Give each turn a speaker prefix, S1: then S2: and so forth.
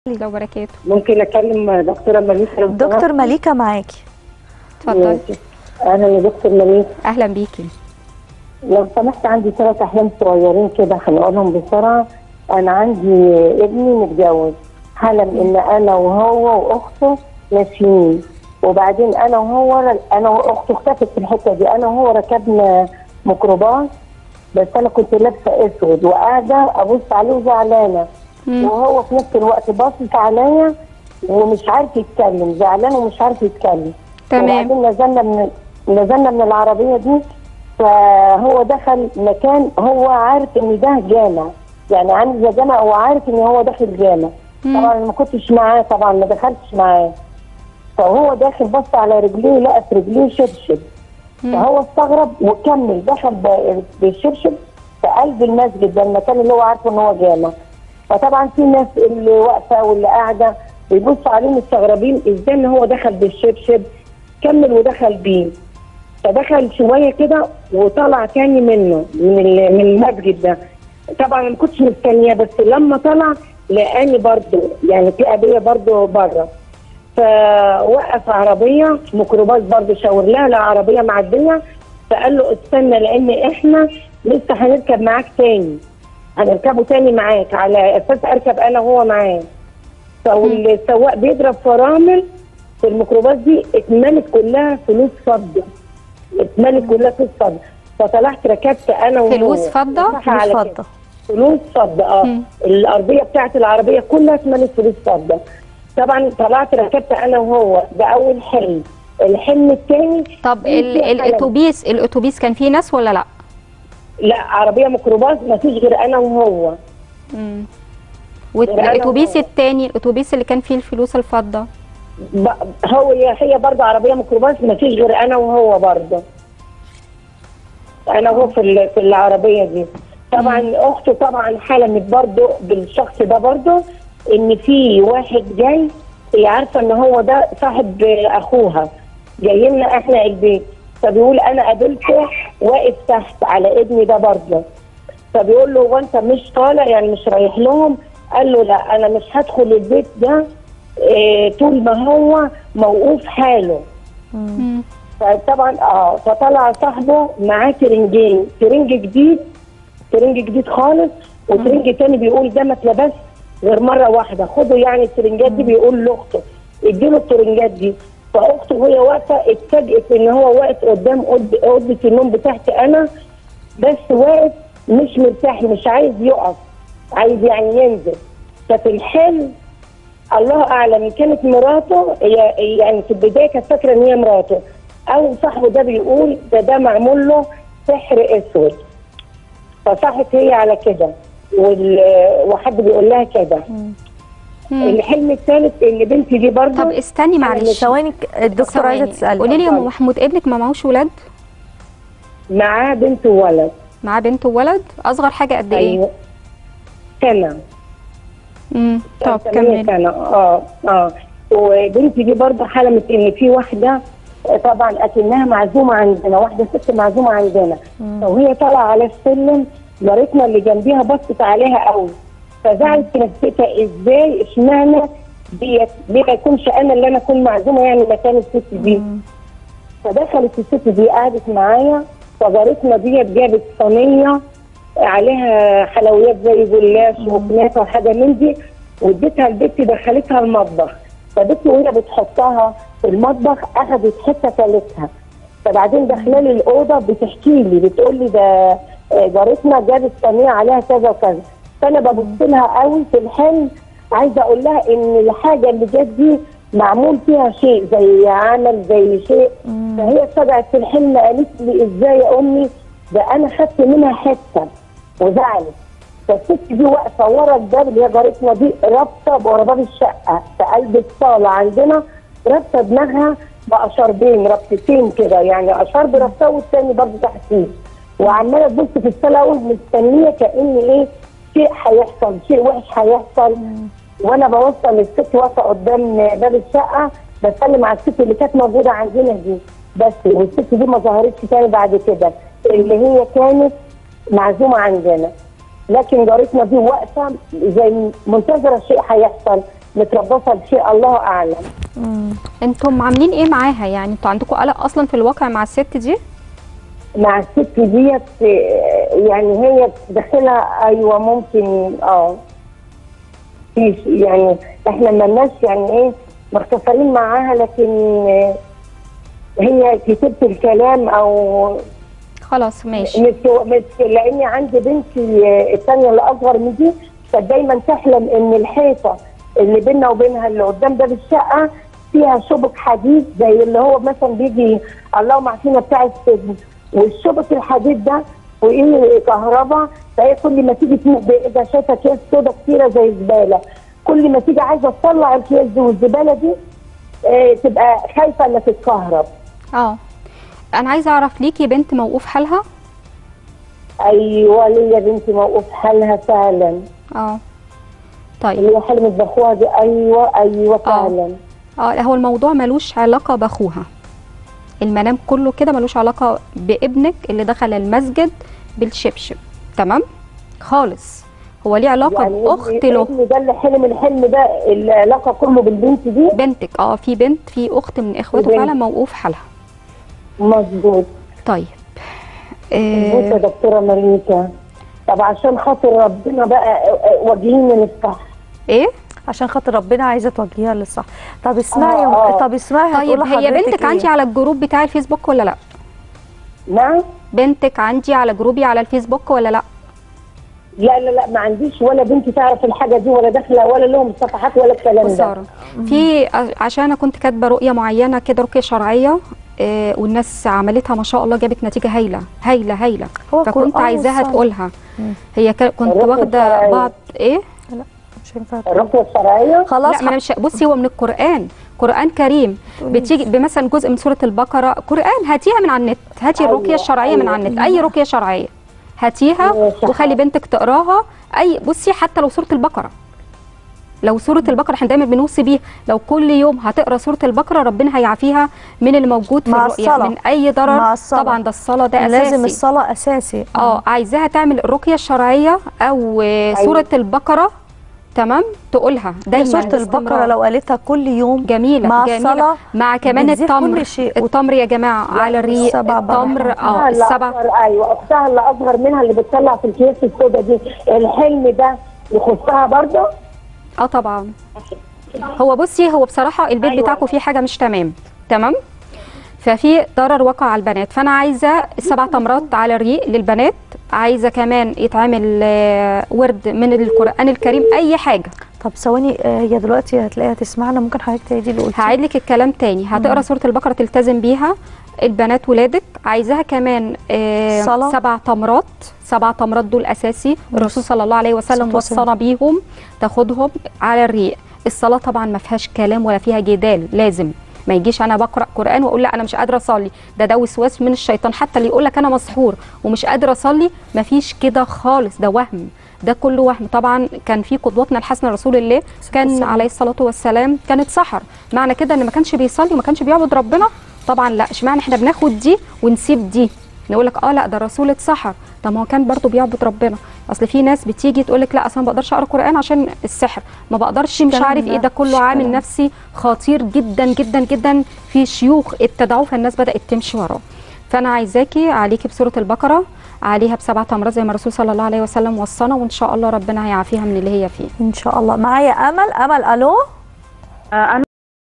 S1: الله وبركاته
S2: ممكن اكلم دكتوره مليكه لو
S3: دكتور مليكه معاكي
S1: اتفضلي
S2: سمحتي؟ اهلا يا دكتور مليكه
S1: اهلا بيكي
S2: لو سمحت عندي ثلاث احلام صغيرين كده هنقولهم بسرعه انا عندي ابني متجوز حلم ان انا وهو واخته ماشيين وبعدين انا وهو انا واخته اختفت في الحته دي انا وهو ركبنا ميكروباص بس انا كنت لابسه اسود وقاعده ابص عليه وزعلانه
S1: مم.
S2: وهو في نفس الوقت باصص عليا ومش عارف يتكلم زعلان ومش عارف يتكلم
S1: تمام
S2: وبعدين نزلنا من نزلنا من العربيه دي فهو دخل مكان هو عارف ان ده جامع يعني عامل زي جامع هو عارف ان هو داخل جامع
S1: مم.
S2: طبعا أنا ما كنتش معاه طبعا ما دخلتش معاه فهو داخل بص على رجليه لقى في رجليه شبشب
S1: مم.
S2: فهو استغرب وكمل دخل ب- بالشبشب في قلب المسجد ده المكان اللي هو عارفه ان هو جامع فطبعا في ناس اللي واقفه واللي قاعده بيبصوا عليه مستغربين ازاي ان هو دخل بالشبشب كمل ودخل بيه فدخل شويه كده وطلع تاني منه من ال- من المسجد ده طبعا أنا ما كنتش مستنيه بس لما طلع لقاني برضو يعني في ابيه برضو بره فوقف عربيه ميكروباص برضو شاور لها لا عربيه معديه فقال له استنى لان احنا لسه هنركب معاك تاني هنركبه تاني معاك على اساس اركب انا وهو معاه فالسواق بيضرب فرامل في الميكروباص دي اتملت كلها فلوس فضه اتملت كلها فلوس فضه فطلعت ركبت انا وهو
S1: فلوس فضة؟
S2: صح على
S3: فلوس
S2: كده.
S3: فضه
S2: فلوس فضه اه
S1: مم.
S2: الارضيه بتاعت العربيه كلها اتملت فلوس فضه طبعا طلعت ركبت انا وهو ده اول حلم الحلم الثاني
S1: طب ال-
S2: في حلم.
S1: الاتوبيس الاتوبيس كان فيه ناس ولا لا
S2: لا عربيه ميكروباص ما فيش غير انا وهو
S1: مم.
S2: غير أنا
S1: والاتوبيس
S2: وهو.
S1: التاني الاتوبيس اللي كان فيه الفلوس الفضه
S2: ب- هو هي برضه عربيه ميكروباص ما فيش غير انا وهو برضه انا وهو في ال- في العربيه دي طبعا اخته طبعا حلمت برضه بالشخص ده برضه ان في واحد جاي هي عارفه ان هو ده صاحب اخوها جاي لنا احنا البيت فبيقول انا قابلته واقف تحت على ابني ده برضه فبيقول له هو انت مش طالع يعني مش رايح لهم قال له لا انا مش هدخل البيت ده إيه طول ما هو موقوف حاله
S1: مم.
S2: فطبعا اه فطلع صاحبه معاه ترنجين ترنج جديد ترنج جديد خالص وترنج تاني بيقول ده ما اتلبس غير مره واحده خدوا يعني الترنجات دي بيقول لاخته اديله الترنجات دي فاخته وهي واقفه اتفاجئت ان هو واقف قدام أوض- اوضه النوم بتاعتي انا بس واقف مش مرتاح مش عايز يقف عايز يعني ينزل ففي الحلم الله اعلم إن كانت مراته هي يعني في البدايه كانت فاكره ان هي مراته او صاحبه ده بيقول ده ده معمول له سحر اسود فصحت هي على كده وال... وحد بيقول لها كده
S1: مم.
S2: الحلم الثالث ان بنتي دي برضه
S1: طب استني معلش
S3: ثواني الدكتور عايزه تسالي
S1: قولي لي يا ام
S2: اتفضلي.
S1: محمود ابنك ما معهوش ولاد
S2: معاه بنت وولد
S1: معاه بنت وولد اصغر حاجه قد ايه
S2: ايوه سنه
S1: امم طب
S2: ثمانية
S1: كملي
S2: سنة اه اه وبنتي دي برضه حلمت ان في واحده آه، طبعا اكنها معزومه عندنا واحده ست معزومه عندنا وهي طالعه على السلم جارتنا اللي جنبيها بصت عليها قوي فزعلت في نفسيتها ازاي اشمعنى ديت ليه ما يكونش انا اللي انا اكون معزومه يعني مكان الست دي فدخلت الست دي قعدت معايا فجارتنا ديت جابت صينيه عليها حلويات زي جلاش وكنافه وحاجه من دي واديتها البت دخلتها المطبخ فبت وهي بتحطها في المطبخ اخذت حته ثالثها فبعدين داخله الاوضه بتحكي لي بتقول لي ده آه، جارتنا جابت صينيه عليها كذا وكذا فانا ببص لها قوي في الحلم عايزه اقول لها ان الحاجه اللي جت دي معمول فيها شيء زي عمل زي شيء فهي اتفاجئت في الحلم قالت لي ازاي يا امي ده انا خدت منها حته وزعلت فالست دي واقفه ورا الباب اللي هي جارتنا دي رابطه ورا باب الشقه في قلب الصاله عندنا رابطه دماغها باشربين ربطتين كده يعني اشرب رابطه والتاني برضه تحتيه وعماله تبص في الصاله اقول مستنيه كان ايه شيء هيحصل شيء وحش هيحصل وانا بوصل الست واقفه قدام باب الشقه بسلم على الست اللي كانت موجوده عندنا دي بس والست دي ما ظهرتش تاني بعد كده اللي هي كانت معزومه عندنا لكن جارتنا دي واقفه زي منتظره شيء هيحصل متربصه بشيء الله اعلم
S1: انتم عاملين ايه معاها يعني انتوا عندكم قلق اصلا في الواقع مع الست دي
S2: مع الست ديت آه، يعني هي داخلها ايوه ممكن اه في يعني احنا مالناش يعني ايه مختصرين معاها لكن آه، هي كتبت الكلام او
S1: خلاص ماشي
S2: مش مش لاني عندي بنتي آه، الثانيه اللي اصغر من دي كانت دايما تحلم ان الحيطه اللي بيننا وبينها اللي قدام باب الشقه فيها شبك حديد زي اللي هو مثلا بيجي اللهم عافينا بتاع السجن والشبك الحديد ده وايه كهرباء فهي كل ما تيجي تموت بايدها شايفه اكياس سودا كتيره زي زباله كل ما تيجي عايزه تطلع الاكياس دي والزباله دي آه تبقى خايفه انها تتكهرب
S1: اه انا عايزه اعرف ليكي بنت موقوف حالها
S2: ايوه ليا بنتي موقوف حالها فعلا
S1: اه طيب
S2: اللي هي حلمت باخوها دي ايوه ايوه فعلا
S1: اه لا، هو الموضوع ملوش علاقه باخوها المنام كله كده ملوش علاقه بابنك اللي دخل المسجد بالشبشب تمام خالص هو ليه علاقه
S2: يعني
S1: باخت
S2: ابني-
S1: له
S2: ابني ده اللي حلم الحلم ده العلاقه كله بالبنت دي
S1: بنتك اه في بنت في اخت من اخواته
S2: وبنت.
S1: فعلا موقوف حالها
S2: مظبوط
S1: طيب
S2: مظبوط يا
S1: آه
S2: دكتوره مليكه طب عشان خاطر ربنا بقى وجهيني للصح
S1: ايه
S3: عشان خاطر ربنا عايزه توجهيها للصح طب اسمعي
S2: آه، آه.
S3: طب اسمعي
S1: طيب
S3: هتقول
S1: هي
S3: لحضرتك
S1: بنتك
S3: إيه؟
S1: عندي على الجروب بتاع الفيسبوك ولا لا
S2: نعم
S1: بنتك عندي على جروبي على الفيسبوك ولا لا
S2: لا لا لا ما عنديش ولا بنت تعرف الحاجه دي ولا داخله ولا لهم صفحات ولا الكلام ده
S1: خساره في عشان انا كنت كاتبه رؤيه معينه كده رقيه شرعيه آه، والناس عملتها ما شاء الله جابت نتيجه هايله هايله هايله
S3: هو
S1: فكنت
S3: القرآن
S1: عايزاها
S3: والصلاة.
S1: تقولها هي ك- كنت
S2: الرقية
S1: واخده
S2: الشرعية.
S1: بعض ايه
S3: مش هينفع تقول.
S2: الرقيه الشرعيه
S3: خلاص
S1: لا ما انا مش بصي هو من القران قران كريم بتيجي بمثلا جزء من سوره البقره قران هاتيها من على النت هاتي الرقيه
S2: أيوة،
S1: الشرعيه من على
S2: أيوة.
S1: النت اي رقيه شرعيه هاتيها
S2: ماشي.
S1: وخلي بنتك تقراها اي بصي حتى لو سوره البقره لو سوره البقره احنا دايما بنوصي بيها لو كل يوم هتقرا سوره البقره ربنا هيعافيها من اللي موجود في
S3: مع
S1: الرؤيه
S3: الصلاة.
S1: من اي ضرر
S3: مع الصلاة.
S1: طبعا ده الصلاه ده اساسي
S3: لازم الصلاه اساسي
S1: اه عايزاها تعمل الرقيه الشرعيه او آه، سوره البقره تمام تقولها دايما
S3: سوره
S1: باستمرار.
S3: البقره لو قالتها كل يوم
S1: جميله
S3: مع
S1: جميله
S3: الصلاة
S1: مع كمان
S3: بتزيد كل
S1: التمر
S3: شيء.
S1: التمر يا جماعه على الريق
S3: السبع
S1: التمر
S3: بركات.
S1: اه
S2: أختها اللي
S1: السبع
S2: أصغر- ايوه اختها اللي اصغر منها اللي بتطلع في الكيس السودا دي الحلم ده يخصها برضه
S1: اه طبعا هو بصي هو بصراحه البيت
S2: أيوة.
S1: بتاعكم فيه حاجه مش تمام تمام ففي ضرر وقع على البنات فانا عايزه سبع تمرات على الريق للبنات عايزه كمان يتعمل آه، ورد من القران الكريم اي حاجه
S3: طب ثواني آه، هي دلوقتي هتلاقيها تسمعنا ممكن حضرتك تعيدي اللي قلتيه
S1: هعيد لك الكلام تاني هتقرا سوره البقره تلتزم بيها البنات ولادك عايزاها كمان آه
S3: صلاة.
S1: سبع تمرات سبع تمرات دول اساسي الرسول صلى الله عليه وسلم
S3: صلاة وسلام.
S1: وصانا بيهم تاخدهم على الريق الصلاه طبعا ما فيهاش كلام ولا فيها جدال لازم ما يجيش انا بقرا قران واقول لا انا مش قادره اصلي ده ده وسواس من الشيطان حتى اللي يقول لك انا مسحور ومش قادره اصلي ما فيش كده خالص ده وهم ده كله وهم طبعا كان في قدوتنا الحسنه رسول الله كان
S3: والسلام.
S1: عليه الصلاه والسلام كانت سحر معنى كده ان ما كانش بيصلي وما كانش بيعبد ربنا طبعا لا اشمعنى احنا بناخد دي ونسيب دي نقول لك اه لا ده الرسول اتسحر طب ما هو كان برضه بيعبد ربنا اصل في ناس بتيجي تقول لك لا اصل انا ما بقدرش اقرا قران عشان السحر ما بقدرش مش
S3: كلام
S1: عارف
S3: ده
S1: ايه ده
S3: مش
S1: كله عامل
S3: كلام.
S1: نفسي خطير جدا جدا جدا في شيوخ ابتدعوه فالناس بدات تمشي وراه فانا عايزاكي عليكي بسوره البقره عليها بسبع تمرات زي ما الرسول صلى الله عليه وسلم وصانا وان شاء الله ربنا هيعافيها من اللي هي فيه
S3: ان شاء الله معايا امل امل الو
S4: آه، أنا